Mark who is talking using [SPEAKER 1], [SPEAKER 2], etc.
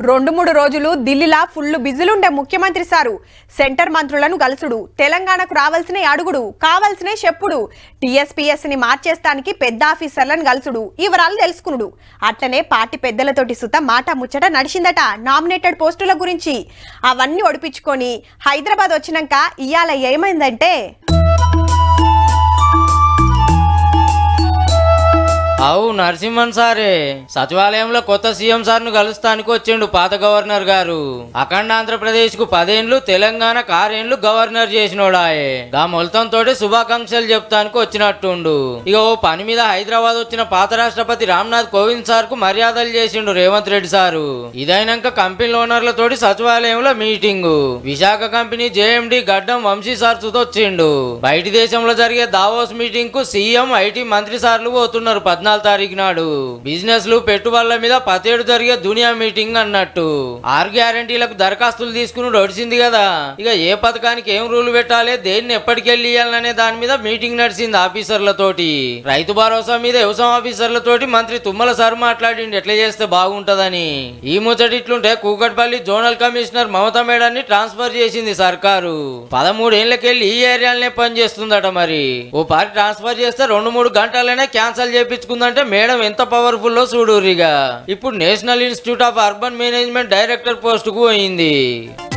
[SPEAKER 1] రెండు మూడు రోజులు ఢిల్లీలా ఫుల్ బిజీలుండే ముఖ్యమంత్రి సారు సెంటర్ మంత్రులను కలుసుడు తెలంగాణకు రావాల్సిన అడుగుడు కావాల్సిన చెప్పుడు టీఎస్పీఎస్ ని మార్చేస్తానికి పెద్ద ఆఫీసర్లను కలుసుడు ఈ వివరాలు తెలుసుకునుడు అట్లనే పార్టీ పెద్దలతోటి సుత మాట ముచ్చట నడిచిందట నామినేటెడ్ పోస్టుల గురించి అవన్నీ ఒడిపించుకొని హైదరాబాద్ వచ్చినాక ఇవాళ ఏమైందంటే
[SPEAKER 2] అవు నరసింహన్ సారే సచివాలయంలో కొత్త సీఎం సార్ ను కలుస్తానికి వచ్చిండు పాత గవర్నర్ గారు అఖండ ఆంధ్రప్రదేశ్ కు పదేండ్లు తెలంగాణ ఆరేండ్లు గవర్నర్ చేసినోడాయే గా మొలతం తోటి శుభాకాంక్షలు చెప్తానికి వచ్చినట్టుండు ఇక ఓ పని మీద హైదరాబాద్ వచ్చిన పాత రాష్ట్రపతి రామ్నాథ్ కోవింద్ సార్ కు మర్యాదలు చేసిండు రేవంత్ రెడ్డి సారు ఇదైనాక కంపెనీ ఓనర్లతోటి సచివాలయంలో మీటింగు విశాఖ కంపెనీ జేఎండి గడ్డం వంశీ సార్ సుతొచ్చిండు బయటి దేశంలో జరిగే దావోస్ మీటింగ్ కు సీఎం ఐటీ మంత్రి సార్లు పోతున్నారు పద్నాలుగు తారీఖు నాడు బిజినెస్ లు పెట్టుబడుల మీద పతేడు జరిగే దునియా మీటింగ్ అన్నట్టు ఆరు గ్యారంటీలకు దరఖాస్తులు తీసుకుని నడిచింది కదా ఇక ఏ పథకానికి ఏం రూల్ పెట్టాలి దేన్ని ఎప్పటికెళ్ళి ఇవ్వాలనే దాని మీద మీటింగ్ నడిచింది ఆఫీసర్లతోటి రైతు భరోసా మీద వ్యవసాయ ఆఫీసర్లతోటి మంత్రి తుమ్మల సార్ మాట్లాడిండి ఎట్లా చేస్తే బాగుంటదని ఈ ముచ్చటి ఇట్లుంటే కూకట్పల్లి జోనల్ కమిషనర్ మమతా మేడాన్ని ట్రాన్స్ఫర్ చేసింది సర్కారు పదమూడేళ్లకెళ్ళి ఈ ఏరియాలనే పనిచేస్తుందట మరి ఓ పారి ట్రాన్స్ఫర్ చేస్తే రెండు మూడు గంటలనే క్యాన్సల్ చేపించుకుందంటే మేడం ఎంత పవర్ఫుల్ లో చూడుర్రిగా ఇప్పుడు National Institute of Urban Management director post కు పోయింది